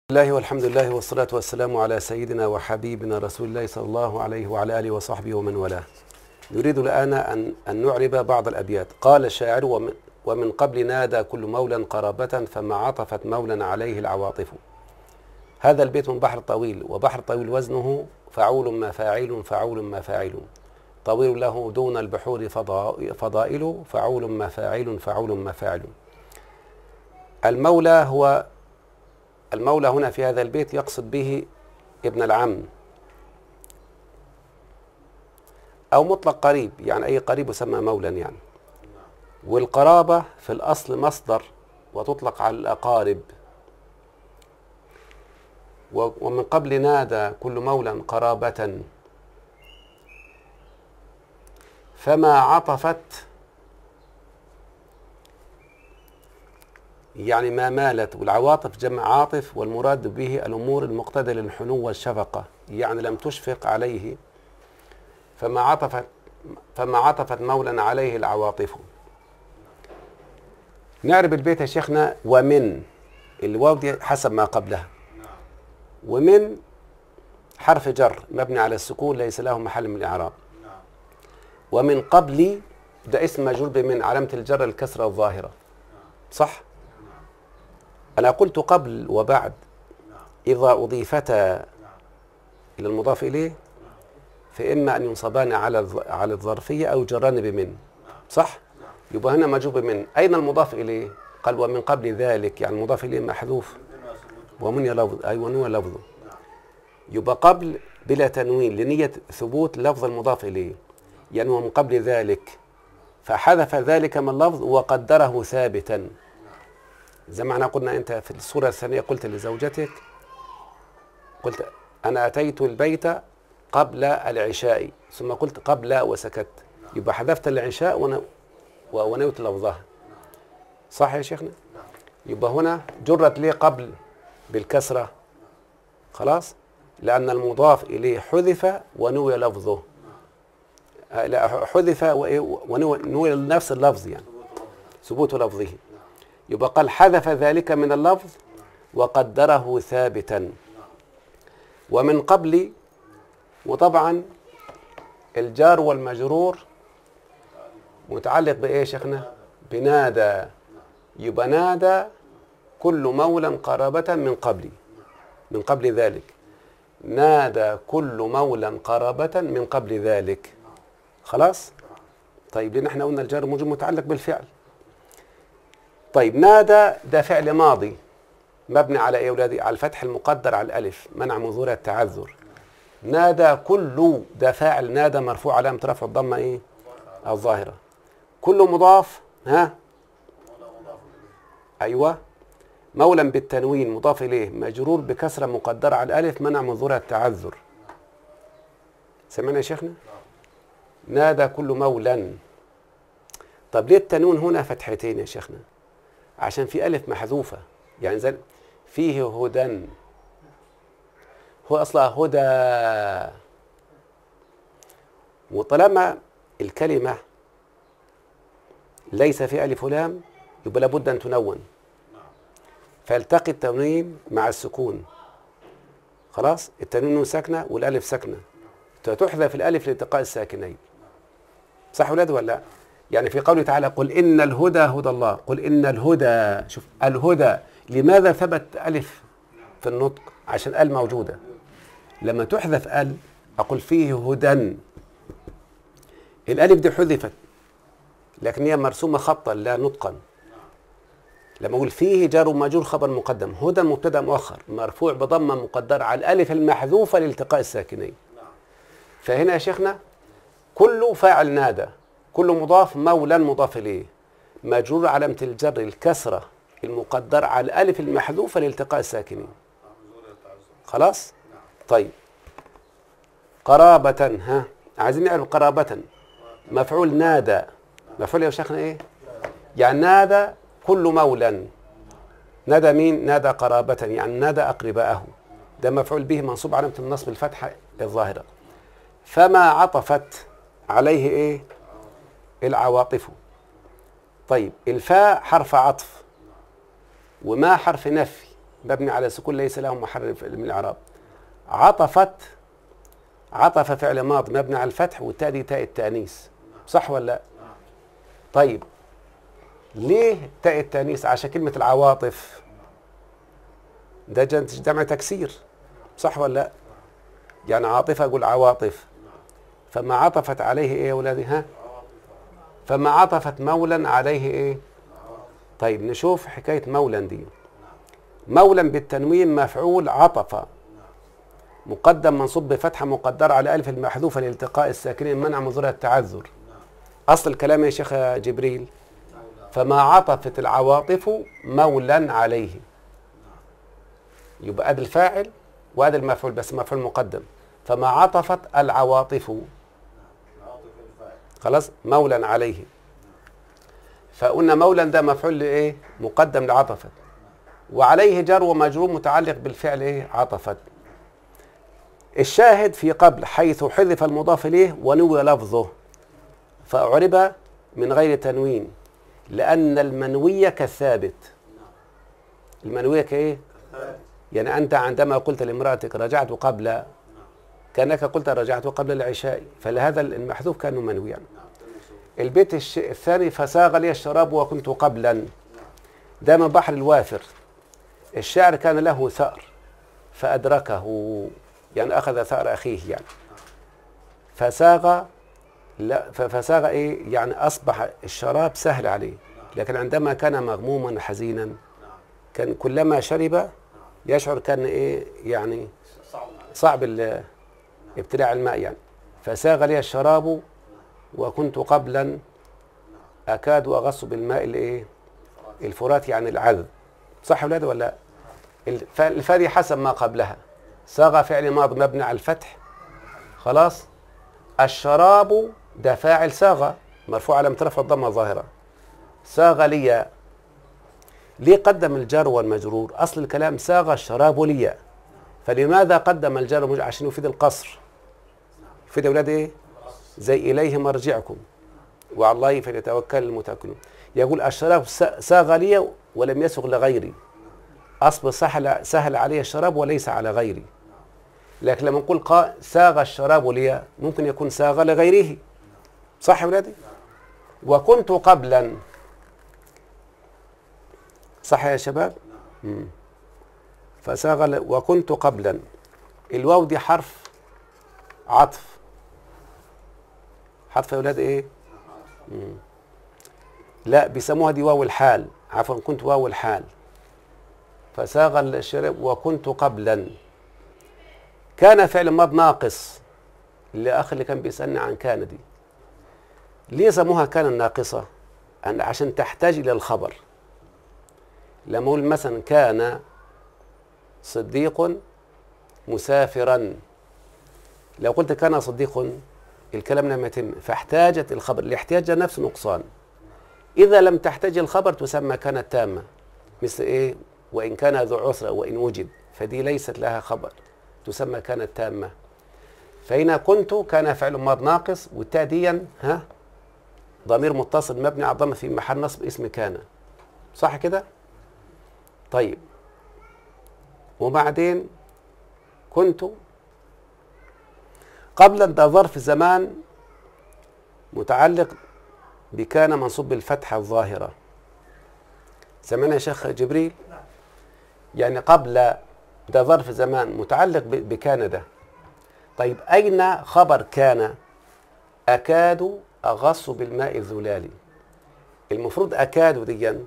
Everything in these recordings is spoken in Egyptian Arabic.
الله والحمد لله والصلاة والسلام على سيدنا وحبيبنا رسول الله صلى الله عليه وعلى آله وصحبه ومن والاه نريد الآن أن, أن نعرب بعض الأبيات قال الشاعر ومن, ومن قبل نادى كل مولى قرابة فما عطفت مولا عليه العواطف هذا البيت من بحر طويل وبحر طويل وزنه فعول ما فاعل فعول ما فاعل طويل له دون البحور فضائل فعول ما فاعل فعول ما فاعل المولى هو المولى هنا في هذا البيت يقصد به ابن العم أو مطلق قريب يعني أي قريب يسمى مولا يعني والقرابة في الأصل مصدر وتطلق على الأقارب ومن قبل نادى كل مولا قرابة فما عطفت يعني ما مالت والعواطف جمع عاطف والمراد به الأمور المقتدى للحنو والشفقة يعني لم تشفق عليه فما عطفت فما عطفت مولا عليه العواطف نعرف البيت يا شيخنا ومن الواو دي حسب ما قبلها ومن حرف جر مبني على السكون ليس له محل من الإعراب ومن قبل ده اسم مجرور بمن علامة الجر الكسرة الظاهرة صح؟ أنا قلت قبل وبعد إذا أضيفتا إلى المضاف إليه فإما أن ينصبان على على الظرفية أو يجران بمن صح؟ يبقى هنا مجوب بمن أين المضاف إليه؟ قال ومن قبل ذلك يعني المضاف إليه محذوف ومن لفظ أي ونوى لفظه يبقى قبل بلا تنوين لنية ثبوت لفظ المضاف إليه يعني ومن قبل ذلك فحذف ذلك من اللفظ وقدره ثابتا زي ما احنا قلنا انت في الصورة الثانية قلت لزوجتك قلت انا اتيت البيت قبل العشاء ثم قلت قبل وسكت يبقى حذفت العشاء ونويت لفظها صح يا شيخنا يبقى هنا جرت ليه قبل بالكسرة خلاص لأن المضاف إليه حذف ونوي لفظه لا حذف ونوي نفس اللفظ يعني ثبوت لفظه يبقى قال حذف ذلك من اللفظ وقدره ثابتا ومن قبل وطبعا الجار والمجرور متعلق بايه يا شيخنا بنادى يبقى نادى كل مولا قرابة من قبل من قبل ذلك نادى كل مولا قرابة من قبل ذلك خلاص طيب لان احنا قلنا الجار المجرور متعلق بالفعل طيب نادى ده فعل ماضي مبني على ايه يا اولادي على الفتح المقدر على الالف منع من ظهور التعذر نادى كل ده فاعل نادى مرفوع علامه رفع الضمه ايه الظاهره كل مضاف ها ايوه مولا بالتنوين مضاف اليه مجرور بكسره مقدره على الالف منع من ظهور التعذر سمعنا يا شيخنا نادى كل مولا طب ليه التنوين هنا فتحتين يا شيخنا عشان في ألف محذوفة يعني زي فيه هدى هو أصلها هدى وطالما الكلمة ليس في ألف ولام يبقى لابد أن تنون فيلتقي التنوين مع السكون خلاص التنوين ساكنة والألف ساكنة تحذف الألف لالتقاء الساكنين صح ولاد ولا لا؟ يعني في قوله تعالى قل إن الهدى هدى الله قل إن الهدى شوف الهدى لماذا ثبت ألف في النطق عشان ال موجودة لما تحذف ال أقول فيه هدى الألف دي حذفت لكن هي مرسومة خطا لا نطقا لما أقول فيه جار ومجرور خبر مقدم هدى مبتدأ مؤخر مرفوع بضمة مقدرة على الألف المحذوفة لالتقاء الساكنين فهنا يا شيخنا كل فاعل نادى كل مضاف مولا مضاف اليه مجرور علامة الجر الكسرة المقدر على الألف المحذوفة لالتقاء الساكنين خلاص طيب قرابة ها عايزين نعرف قرابة مفعول نادى مفعول يا شيخنا ايه يعني نادى كل مولا نادى مين نادى قرابة يعني نادى أقرباءه ده مفعول به منصوب علامة النصب الفتحة الظاهرة فما عطفت عليه ايه العواطف طيب الفاء حرف عطف وما حرف نفي مبني على سكون ليس له محل من الإعراب عطفت عطف فعل ماض مبني على الفتح والتاء دي تاء التأنيث صح ولا لا؟ طيب ليه تاء التأنيث عشان كلمة العواطف ده جمع تكسير صح ولا لا؟ يعني عاطفة أقول عواطف فما عطفت عليه إيه يا ولادي ها؟ فما عطفت مولا عليه إيه؟ طيب نشوف حكاية مولا دي مولا بالتنوين مفعول عطف مقدم منصوب بفتحة مقدرة على ألف المحذوفة لالتقاء الساكنين منع مظهر التعذر أصل الكلام يا شيخ جبريل فما عطفت العواطف مولا عليه يبقى ادي الفاعل وادي المفعول بس مفعول مقدم فما عطفت العواطف خلاص مولا عليه فقلنا مولا ده مفعول لايه مقدم لعطفت وعليه جر ومجرور متعلق بالفعل ايه عطفت الشاهد في قبل حيث حذف المضاف اليه ونوي لفظه فأعرب من غير تنوين لأن المنوية كالثابت المنوية كإيه؟ يعني أنت عندما قلت لامرأتك رجعت قبل كأنك قلت رجعت قبل العشاء فلهذا المحذوف كان منويا البيت الش... الثاني فساغ لي الشراب وكنت قبلا ده من بحر الوافر الشاعر كان له ثأر فأدركه يعني أخذ ثأر أخيه يعني فساغ لا فساغ إيه يعني أصبح الشراب سهل عليه لكن عندما كان مغموما حزينا كان كلما شرب يشعر كان إيه يعني صعب ابتلاع الماء يعني فساغ لي الشراب وكنت قبلا أكاد أغص بالماء الإيه الفرات يعني العذب صح ولا ولا الفادي حسب ما قبلها صاغ فعل ماض مبني على الفتح خلاص الشراب ده فاعل ساغ مرفوع على رفع الضمه ظاهره ساغ لي ليه قدم الجار والمجرور اصل الكلام ساغ الشراب لي فلماذا قدم الجار والمجرور عشان يفيد القصر يفيد اولاد ايه زي اليه مرجعكم وعلى الله فليتوكل المتوكلون يقول الشراب ساغ لي ولم يسغ لغيري اصل سهل سهل علي الشراب وليس على غيري لكن لما نقول ساغ الشراب لي ممكن يكون ساغ لغيره صح يا ولادي وكنت قبلا صح يا شباب مم. فساغ وكنت قبلا الواو دي حرف عطف حرف يا ولاد ايه مم. لا بيسموها دي واو الحال عفوا كنت واو الحال فساغ الشرب وكنت قبلا كان فعل ماض ناقص الاخ اللي كان بيسالني عن كان دي ليه سموها كان الناقصة؟ عشان تحتاج إلى الخبر لما أقول مثلا كان صديق مسافرا لو قلت كان صديق الكلام لم يتم فاحتاجت الخبر الاحتياج نفس نقصان إذا لم تحتاج الخبر تسمى كانت تامة مثل إيه وإن كان ذو عسرة وإن وجد فدي ليست لها خبر تسمى كانت تامة فهنا كنت كان فعل ماض ناقص والتاديا ها ضمير متصل مبني على الضمه في محل نصب اسم كان صح كده طيب وبعدين كنت قبل ده ظرف زمان متعلق بكان منصوب بالفتحة الظاهرة سمعنا يا شيخ جبريل يعني قبل ده ظرف زمان متعلق بكان ده طيب أين خبر كان أكاد أغص بالماء الزلالي المفروض أكاد ديا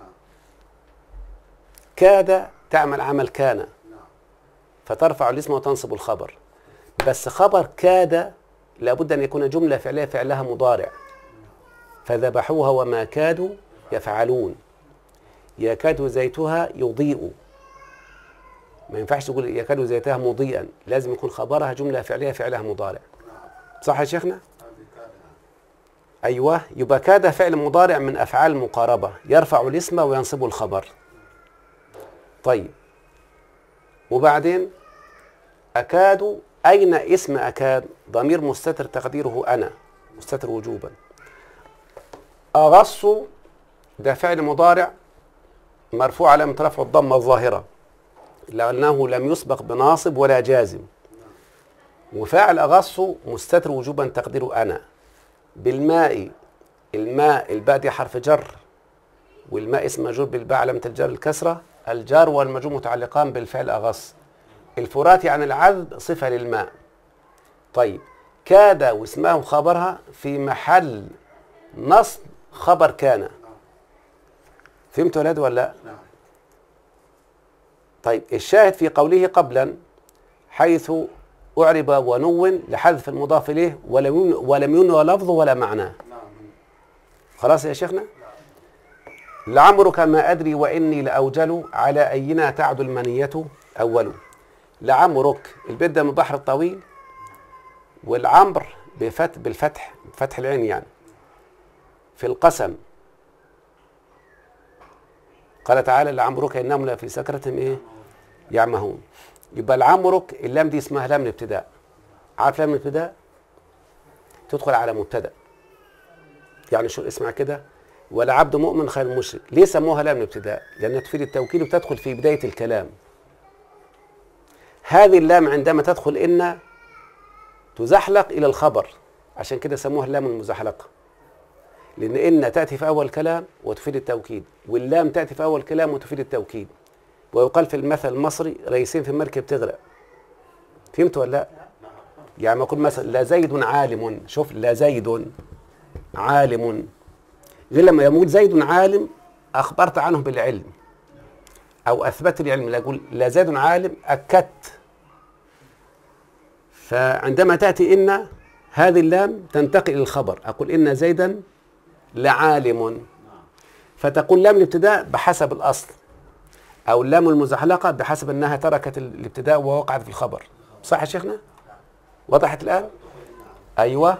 كاد تعمل عمل كان فترفع الاسم وتنصب الخبر بس خبر كاد لابد أن يكون جملة فعلية فعلها مضارع فذبحوها وما كادوا يفعلون يكاد زيتها يضيء ما ينفعش تقول يكاد زيتها مضيئا لازم يكون خبرها جملة فعلية فعلها مضارع صح يا شيخنا؟ أيوة يبقى كاد فعل مضارع من أفعال المقاربة يرفع الاسم وينصب الخبر طيب وبعدين أكاد أين اسم أكاد ضمير مستتر تقديره أنا مستتر وجوبا أغص ده فعل مضارع مرفوع على رفع الضمة الظاهرة لأنه لم يسبق بناصب ولا جازم وفاعل أغص مستتر وجوبا تقديره أنا بالماء الماء الباء دي حرف جر والماء اسم مجرور بالباء علامة الجر الكسرة الجار والمجرور متعلقان بالفعل أغص الفرات عن العذب صفة للماء طيب كاد واسمه خبرها في محل نصب خبر كان فهمت ولاد ولا لا؟ نعم طيب الشاهد في قوله قبلا حيث أعرب ونون لحذف المضاف إليه ولم ين- ولم ينوى لفظه ولا معناه نعم خلاص يا شيخنا لعمرك ما أدري وإني لأوجل على أينا تعد المنية أول لعمرك البيت ده من البحر الطويل والعمر بفتح بالفتح بفتح العين يعني في القسم قال تعالى لعمرك إنهم لفي سكرتهم إيه يعمهون يبقى لعمرك اللام دي اسمها لام الابتداء عارف لام الابتداء تدخل على مبتدأ يعني شو اسمع كده ولا عبد مؤمن خير من مشرك ليه سموها لام الابتداء لانها تفيد التوكيد وتدخل في بدايه الكلام هذه اللام عندما تدخل ان تزحلق الى الخبر عشان كده سموها اللام المزحلقه لان ان تاتي في اول كلام وتفيد التوكيد واللام تاتي في اول كلام وتفيد التوكيد ويقال في المثل المصري رئيسين في المركب تغرق فهمت ولا لا يعني ما اقول مثلا لا زيد عالم شوف لا زيد عالم غير لما يقول زيد عالم اخبرت عنه بالعلم او اثبت العلم لا اقول لا زيد عالم اكدت فعندما تاتي ان هذه اللام تنتقل الى الخبر اقول ان زيدا لعالم فتقول لام الابتداء بحسب الاصل او اللام المزحلقه بحسب انها تركت الابتداء ووقعت في الخبر صح يا شيخنا وضحت الان ايوه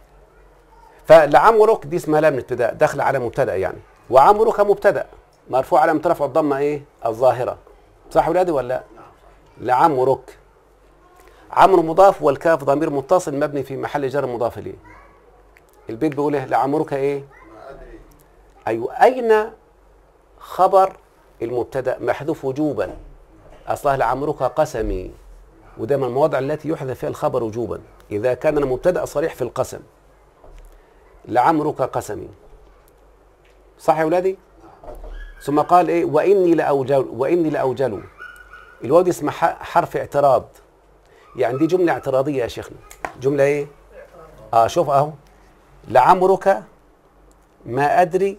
فلعمرك دي اسمها لام الابتداء داخله على مبتدا يعني وعمرك مبتدا مرفوع على رفع الضمه ايه الظاهره صح ولادي ولا لا لعمرك عمرو مضاف والكاف ضمير متصل مبني في محل جر مضاف اليه البيت بيقول ايه لعمرك ايه ما أدري ايوه اين خبر المبتدا محذوف وجوبا اصلها لعمرك قسمي وده من المواضع التي يحذف فيها الخبر وجوبا اذا كان المبتدا صريح في القسم لعمرك قسمي صح يا ولادي ثم قال ايه واني لاوجل واني لاوجل الواو دي اسمها ح- حرف اعتراض يعني دي جمله اعتراضيه يا شيخنا جمله ايه اه شوف اهو لعمرك ما ادري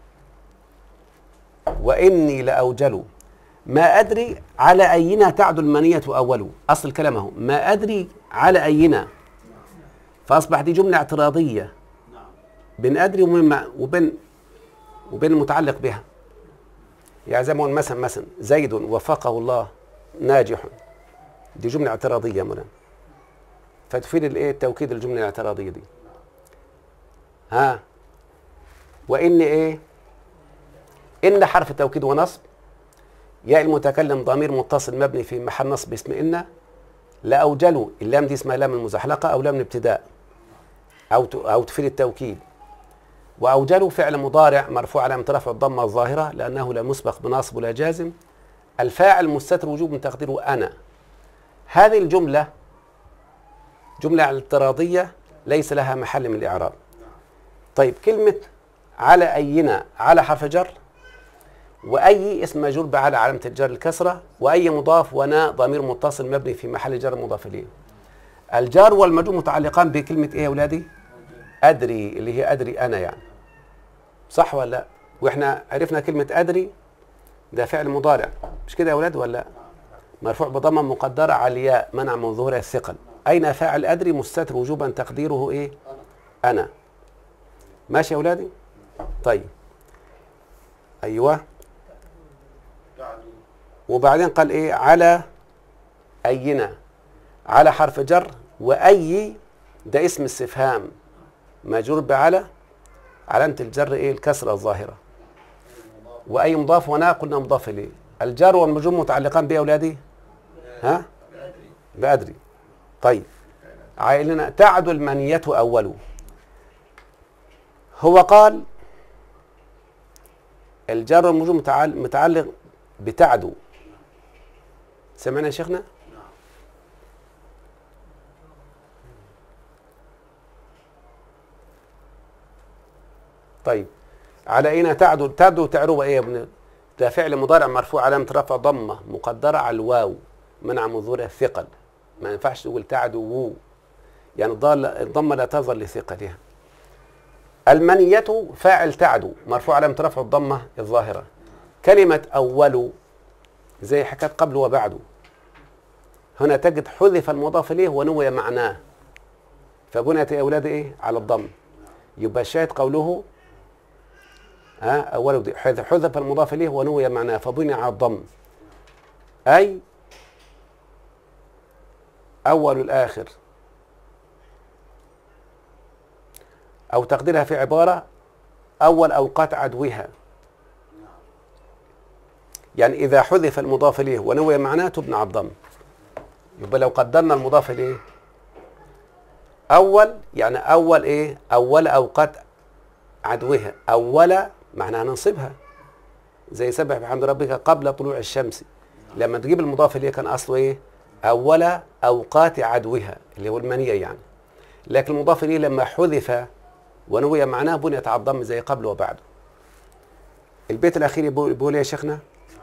واني لاوجل ما ادري على اينا تعد المنيه اول اصل الكلام اهو ما ادري على اينا فاصبح دي جمله اعتراضيه نعم بين ادري وبين ما- وبين وبين المتعلق بها يعني زي ما قلنا مثلا مثلا زيد وفقه الله ناجح دي جمله اعتراضيه يا مولانا فتفيد الايه التوكيد الجمله الاعتراضيه دي ها وان ايه ان حرف توكيد ونصب ياء المتكلم ضمير متصل مبني في محل نصب اسم ان لاوجلوا اللام دي اسمها لام المزحلقه او لام الابتداء او ت- او تفيد التوكيد واوجلوا فعل مضارع مرفوع علامه رفع الضمه الظاهره لانه لا مسبق بناصب ولا جازم الفاعل مستتر وجوب من تقديره انا هذه الجمله جمله اعتراضيه ليس لها محل من الاعراب طيب كلمه على اينا على حرف جر واي اسم مجرور بعلى علامه الجر الكسره واي مضاف ونا ضمير متصل مبني في محل جر مضاف اليه الجار والمجرور متعلقان بكلمه ايه يا اولادي ادري اللي هي ادري انا يعني صح ولا لا واحنا عرفنا كلمه ادري ده فعل مضارع مش كده يا اولاد ولا لا مرفوع بضمه مقدره على الياء منع من ظهورها الثقل اين فاعل ادري مستتر وجوبا تقديره ايه انا ماشي يا اولادي طيب ايوه تعدو وبعدين قال ايه على اينا على حرف جر واي ده اسم استفهام مجرور بعلى علامة الجر ايه الكسرة الظاهرة واي مضاف ونا قلنا مضاف اليه الجر والمجرور متعلقان بايه يا اولادي ها بأدري طيب عائلنا تعد المنية أول هو قال الجر والمجرور متعل- متعلق بتعدو سمعنا يا شيخنا نعم طيب على اين تعدو تعدو تعرب ايه يا ابن ده فعل مضارع مرفوع علامة رفع ضمة مقدرة على الواو منع من ظهورها الثقل ما ينفعش تقول تعدو وو يعني الضال الضمة لا تظهر لثقلها المنية فاعل تعدو مرفوع علامة رفع الضمة الظاهرة كلمة أول زي حكاية قبل وبعد هنا تجد حذف المضاف إليه ونوي معناه فبنيت يا أولاد إيه على الضم يبقى الشاهد قوله ها أول دي- حذف حذف المضاف إليه ونوي معناه فبني على الضم أي أول الآخر أو تقديرها في عبارة أول أوقات عدوها يعني إذا حذف المضاف إليه ونوي معناه تبنى على الضم يبقى لو قدرنا المضاف إليه أول يعني أول إيه أول أوقات عدوها أول معناها ننصبها زي سبح بحمد ربك قبل طلوع الشمس لما تجيب المضاف إليه كان أصله إيه أول أوقات عدوها اللي هو المنية يعني لكن المضاف إليه لما حذف ونوي معناه بنيت على الضم زي قبل وبعد البيت الأخير بيقول بيقول إيه يا شيخنا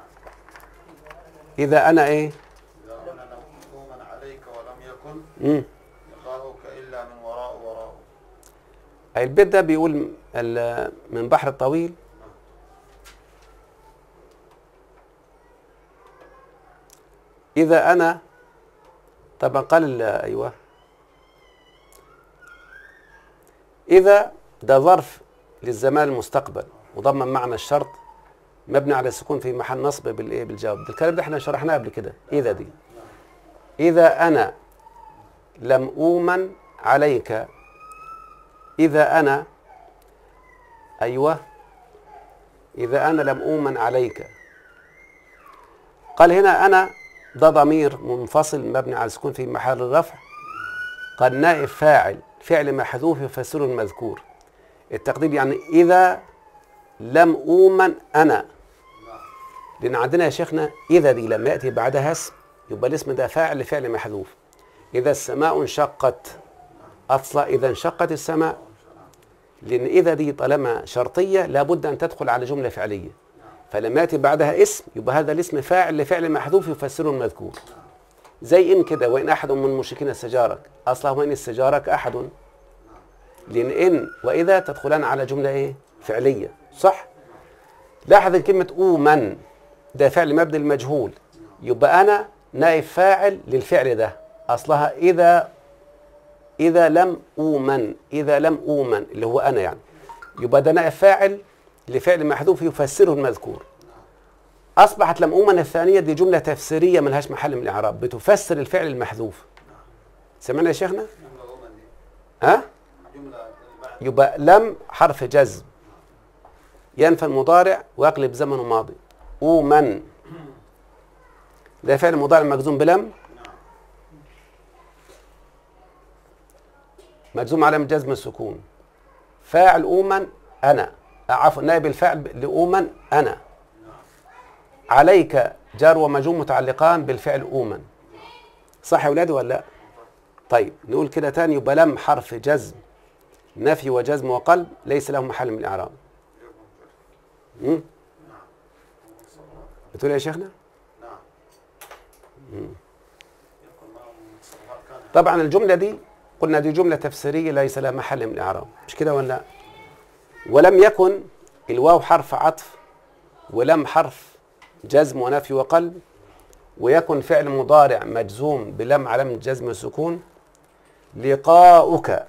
إذا أنا إيه إذا أنا مقوما عليك ولم يكن مم. يخافك إلا من وراء وراء البيت ده بيقول ال- من بحر الطويل إذا أنا طبعا قال ال- أيوه إذا ده ظرف للزمان المستقبل مضمن معنى الشرط مبني على السكون في محل نصب بالإيه بالجواب ده الكلام ده احنا شرحناه قبل كده إذا دي إذا أنا لم أومن عليك إذا أنا أيوه إذا أنا لم أؤمن عليك قال هنا أنا ده ضمير منفصل مبني على السكون في محل الرفع قال نائب فاعل فعل محذوف يفسره المذكور التقدير يعني إذا لم أؤمن أنا لأن عندنا يا شيخنا إذا دي لما يأتي بعدها اسم يبقى الاسم ده فاعل لفعل محذوف إذا السماء انشقت أصلا إذا انشقت السماء لأن إذا دي طالما شرطية لابد أن تدخل على جملة فعلية فلما يأتي بعدها اسم يبقى هذا الاسم فاعل لفعل محذوف يفسره المذكور زي إن كده وإن أحد من المشركين استجارك أصلا وإن استجارك أحد لأن إن وإذا تدخلان على جملة إيه فعلية صح لاحظ كلمة أومن ده فعل مبني المجهول يبقى أنا نائب فاعل للفعل ده أصلها إذا إذا لم أومن إذا لم أومن اللي هو أنا يعني يبقى ده نائب فاعل لفعل محذوف يفسره المذكور أصبحت لم أومن الثانية دي جملة تفسيرية ملهاش محل من الإعراب بتفسر الفعل المحذوف سمعنا يا شيخنا؟ جملة أومن دي ها؟ جملة بعد يبقى لم حرف جزم ينفى المضارع ويقلب زمنه ماضي أومن ده فعل مضارع مجزوم بلم مجزوم علامة جزم السكون فاعل أومن أنا عفوا نائب الفاعل لأومن أنا عليك جار ومجزوم متعلقان بالفعل أومن صح يا ولادي ولا لا؟ طيب نقول كده تاني يبقى لم حرف جزم نفي وجزم وقلب ليس له محل من الإعراب مم؟ بتقول إيه يا شيخنا؟ نعم يقول معهم سواء كان طبعا الجملة دي قلنا دي جملة تفسيرية ليس لها محل من الإعراب مش كده ولا لا؟ ولم يكن الواو حرف عطف ولم حرف جزم ونفي وقلب ويكن فعل مضارع مجزوم بلم علامة جزم وسكون لقاؤك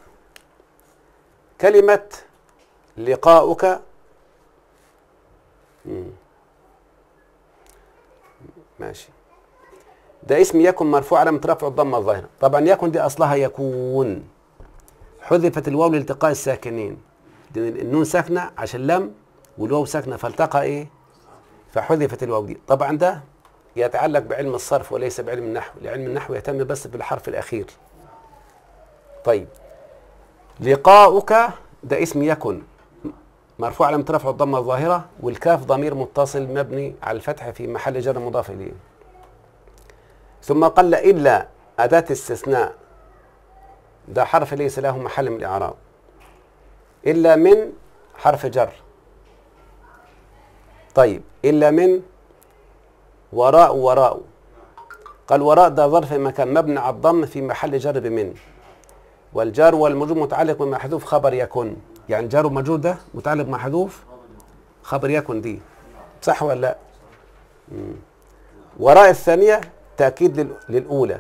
كلمة لقاؤك مم. ماشي ده اسم يكن مرفوع علامة رفع الضمة الظاهرة طبعا يكن دي أصلها يكون حذفت الواو لالتقاء الساكنين لأن النون ساكنة عشان لم والواو ساكنة فالتقى إيه فحذفت الواو دي طبعا ده يتعلق بعلم الصرف وليس بعلم النحو لعلم النحو يهتم بس بالحرف الأخير طيب لقاؤك ده اسم يكن مرفوع علامة رفع الضمة الظاهرة والكاف ضمير متصل مبني على الفتح في محل جر مضاف إليه ثم قال إلا أداة استثناء ده حرف ليس له محل من الإعراب إلا من حرف جر طيب إلا من وراء وراء قال وراء ده ظرف مكان مبني على الضم في محل جر بمن والجار والمجرور متعلق بمحذوف خبر يكن يعني جار ومجرور ده متعلق بمحذوف خبر يكن دي صح ولا لا مم. وراء الثانية تأكيد لل- للأولى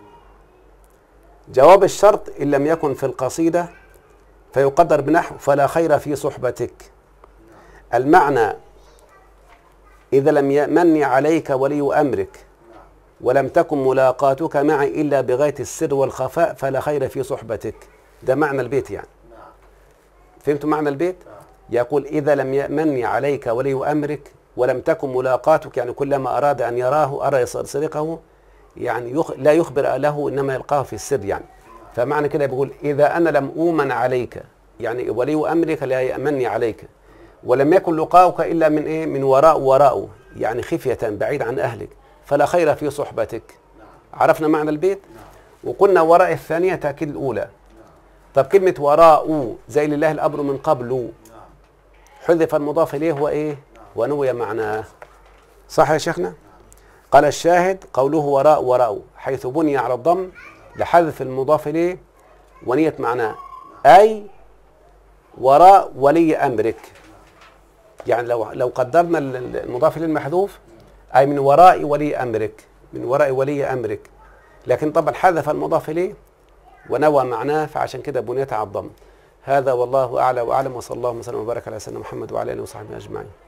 جواب الشرط إن لم يكن في القصيدة فيقدر بنحو فلا خير في صحبتك المعنى إذا لم يمن عليك ولي أمرك ولم تكن ملاقاتك معي إلا بغاية السر والخفاء فلا خير في صحبتك ده معنى البيت يعني نعم فهمتوا معنى البيت يقول إذا لم يمن عليك ولي أمرك ولم تكن ملاقاتك يعني كلما أراد أن يراه أرى يسترقه يعني يخ لا يخبر له إنما يلقاه في السر يعني فمعنى كده بيقول إذا أنا لم أؤمن عليك يعني ولي أمرك لا يأمني عليك ولم يكن لقاؤك إلا من إيه من وراء وراء يعني خفية بعيد عن أهلك فلا خير في صحبتك عرفنا معنى البيت وقلنا وراء الثانية تأكيد الأولى طب كلمة وراء زي لله الأمر من قبل حذف المضاف إليه هو إيه ونوي معناه صح يا شيخنا قال الشاهد قوله وراء وراء حيث بني على الضم لحذف المضاف إليه ونية معناه أي وراء ولي أمرك يعني لو لو قدرنا ال- ال- المضاف إليه المحذوف أي من وراء ولي أمرك من وراء ولي أمرك لكن طبعا حذف المضاف إليه ونوى معناه فعشان كده بنيت على الضم هذا والله أعلى وأعلم وصلى الله وسلم وبارك على سيدنا محمد وعلى آله وصحبه أجمعين